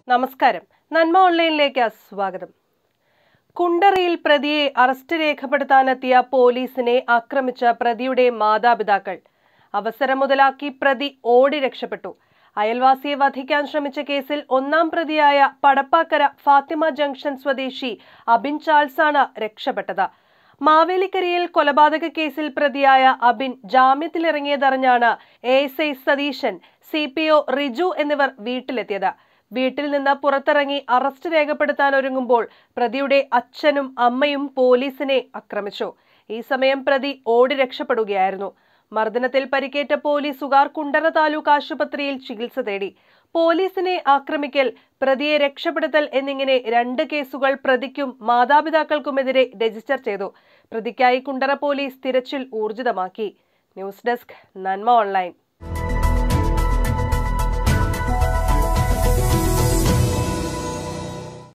നമസ്കാരം നന്മ ഓൺലൈനിലേക്ക് സ്വാഗതം കുണ്ടറയിൽ പ്രതിയെ അറസ്റ്റ് രേഖപ്പെടുത്താനെത്തിയ പോലീസിനെ ആക്രമിച്ച പ്രതിയുടെ മാതാപിതാക്കൾ അവസരം മുതലാക്കി പ്രതി ഓടി രക്ഷപ്പെട്ടു അയൽവാസിയെ വധിക്കാൻ ശ്രമിച്ച കേസിൽ ഒന്നാം പ്രതിയായ പടപ്പാക്കര ഫാത്തിമ ജംഗ്ഷൻ സ്വദേശി അബിൻ ചാൾസാണ് രക്ഷപ്പെട്ടത് മാവേലിക്കരയിൽ കൊലപാതക കേസിൽ പ്രതിയായ അബിൻ ജാമ്യത്തിലിറങ്ങിയതറിഞ്ഞാണ് A S I Satheesan C P O Riju എന്നിവർ വീട്ടിലെത്തിയത് വീട്ടിൽ നിന്ന് പുറത്തിറങ്ങി അറസ്റ്റ് രേഖപ്പെടുത്താൻ ഒരുങ്ങുമ്പോൾ പ്രതിയുടെ അച്ഛനും അമ്മയും പോലീസിനെ ആക്രമിച്ചു ഈ സമയം പ്രതി ഓടി രക്ഷപ്പെടുകയായിരുന്നു മർദ്ദനത്തിൽ പരിക്കേറ്റ പോലീസുകാർ കുണ്ടറ താലൂക്ക് ആശുപത്രിയിൽ ചികിത്സ തേടി പോലീസിനെ ആക്രമിക്കൽ പ്രതിയെ രക്ഷപ്പെടുത്തൽ എന്നിങ്ങനെ രണ്ട് കേസുകൾ പ്രതിക്കും മാതാപിതാക്കൾക്കുമെതിരെ രജിസ്റ്റർ ചെയ്തു പ്രതിക്കായി കുണ്ടറ പോലീസ് തിരച്ചിൽ ഊർജിതമാക്കി ന്യൂസ് ഡെസ്ക് നന്മ ഓൺലൈൻ